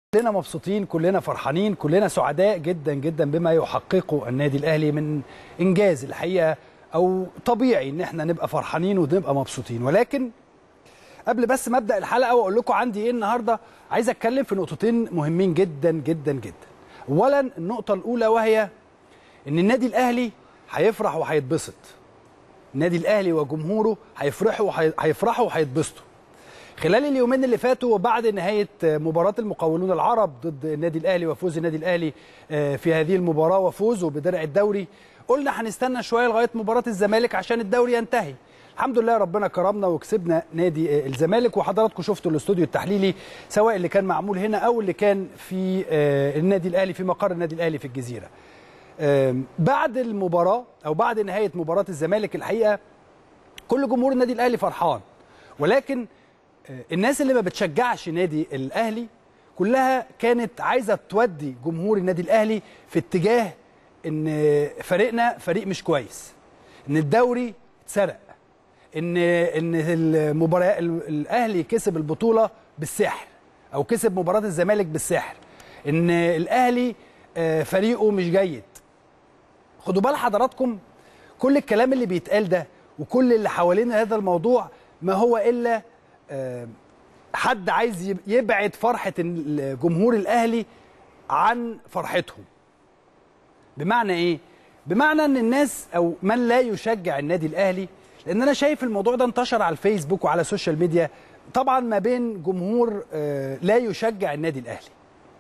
كلنا مبسوطين كلنا فرحانين كلنا سعداء جدا جدا بما يحققه النادي الاهلي من انجاز الحقيقه او طبيعي ان احنا نبقى فرحانين ونبقى مبسوطين ولكن قبل بس ما ابدا الحلقه واقول لكم عندي ايه النهارده عايز اتكلم في نقطتين مهمين جدا جدا جدا اولا النقطه الاولى وهي ان النادي الاهلي هيفرح وهيتبسط النادي الاهلي وجمهوره هيفرحوا وهيفرحوا وهيتبسطوا خلال اليومين اللي فاتوا وبعد نهايه مباراه المقاولون العرب ضد النادي الاهلي وفوز النادي الاهلي في هذه المباراه وفوزه بدرع الدوري قلنا هنستنى شويه لغايه مباراه الزمالك عشان الدوري ينتهي الحمد لله ربنا كرمنا وكسبنا نادي الزمالك وحضراتكم شفتوا الاستوديو التحليلي سواء اللي كان معمول هنا او اللي كان في النادي الاهلي في مقر النادي الاهلي في الجزيره بعد المباراه او بعد نهايه مباراه الزمالك الحقيقه كل جمهور النادي الاهلي فرحان ولكن الناس اللي ما بتشجعش نادي الاهلي كلها كانت عايزه تودي جمهور النادي الاهلي في اتجاه ان فريقنا فريق مش كويس ان الدوري اتسرق ان ان المباراه الاهلي كسب البطوله بالسحر او كسب مباراه الزمالك بالسحر ان الاهلي فريقه مش جيد خدوا بال حضراتكم كل الكلام اللي بيتقال ده وكل اللي حوالين هذا الموضوع ما هو الا حد عايز يبعد فرحه جمهور الاهلي عن فرحتهم بمعنى ايه بمعنى ان الناس او من لا يشجع النادي الاهلي لان انا شايف الموضوع ده انتشر على الفيسبوك وعلى السوشيال ميديا طبعا ما بين جمهور لا يشجع النادي الاهلي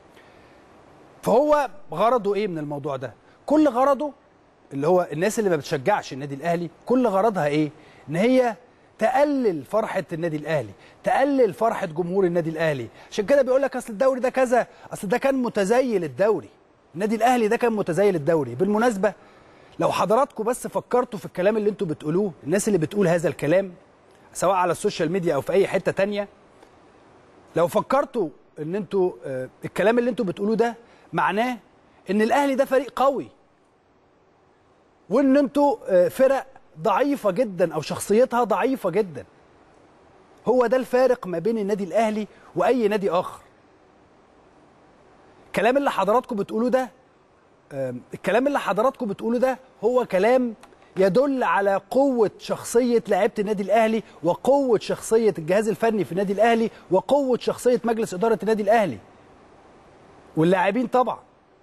فهو غرضه ايه من الموضوع ده كل غرضه اللي هو الناس اللي ما بتشجعش النادي الاهلي كل غرضها ايه ان هي تقلل فرحه النادي الاهلي تقلل فرحه جمهور النادي الاهلي عشان كده بيقول لك اصل الدوري ده كذا اصل ده كان متزيل الدوري النادي الاهلي ده كان متزيل الدوري بالمناسبه لو حضراتكم بس فكرتوا في الكلام اللي انتوا بتقولوه الناس اللي بتقول هذا الكلام سواء على السوشيال ميديا او في اي حته تانية لو فكرتوا ان انتوا آه الكلام اللي انتوا بتقولوه ده معناه ان الاهلي ده فريق قوي وان انتوا آه فرق ضعيفه جدا او شخصيتها ضعيفه جدا هو ده الفارق ما بين النادي الاهلي واي نادي اخر الكلام اللي حضراتكم بتقولوه ده الكلام اللي حضراتكم بتقولوه ده هو كلام يدل على قوة شخصية لاعيبة النادي الأهلي وقوة شخصية الجهاز الفني في النادي الأهلي وقوة شخصية مجلس إدارة النادي الأهلي واللاعبين طبعا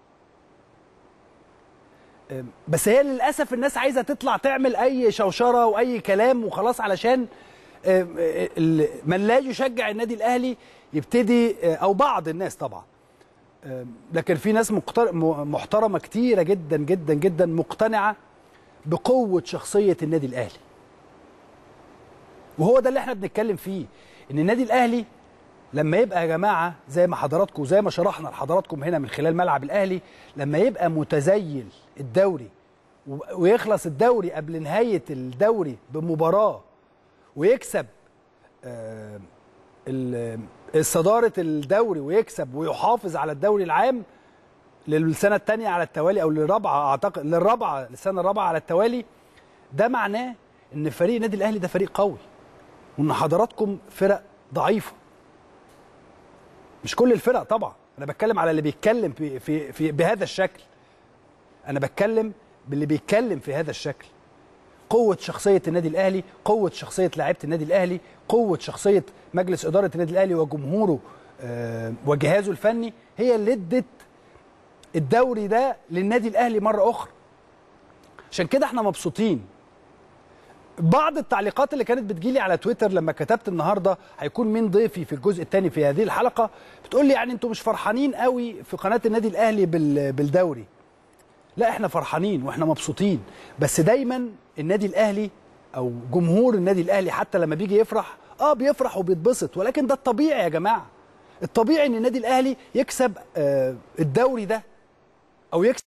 بس هي للأسف الناس عايزة تطلع تعمل أي شوشرة وأي كلام وخلاص علشان من لا يشجع النادي الأهلي يبتدي أو بعض الناس طبعا لكن في ناس محترمه كتيره جدا جدا جدا مقتنعه بقوه شخصيه النادي الاهلي وهو ده اللي احنا بنتكلم فيه ان النادي الاهلي لما يبقى يا جماعه زي ما حضراتكم زي ما شرحنا لحضراتكم هنا من خلال ملعب الاهلي لما يبقى متزيل الدوري ويخلص الدوري قبل نهايه الدوري بمباراه ويكسب آه صدارة الدوري ويكسب ويحافظ على الدوري العام للسنة الثانية على التوالي أو للرابعة أعتقد للرابعة للسنة الرابعة على التوالي ده معناه إن فريق النادي الأهلي ده فريق قوي وإن حضراتكم فرق ضعيفة مش كل الفرق طبعا أنا بتكلم على اللي بيتكلم في, في, في بهذا الشكل أنا بتكلم باللي بيتكلم في هذا الشكل قوة شخصية النادي الأهلي قوة شخصية لاعيبة النادي الأهلي قوة شخصية مجلس إدارة النادي الأهلي وجمهوره آه وجهازه الفني هي اللي ادت الدوري ده للنادي الأهلي مرة أخرى عشان كده احنا مبسوطين بعض التعليقات اللي كانت بتجيلي على تويتر لما كتبت النهارده هيكون مين ضيفي في الجزء الثاني في هذه الحلقه بتقول لي يعني انتوا مش فرحانين قوي في قناه النادي الاهلي بالدوري لا احنا فرحانين واحنا مبسوطين بس دايما النادي الاهلي او جمهور النادي الاهلي حتى لما بيجي يفرح اه بيفرح وبيتبسط ولكن ده الطبيعي يا جماعه الطبيعي ان النادي الاهلي يكسب آه الدوري ده او يكسب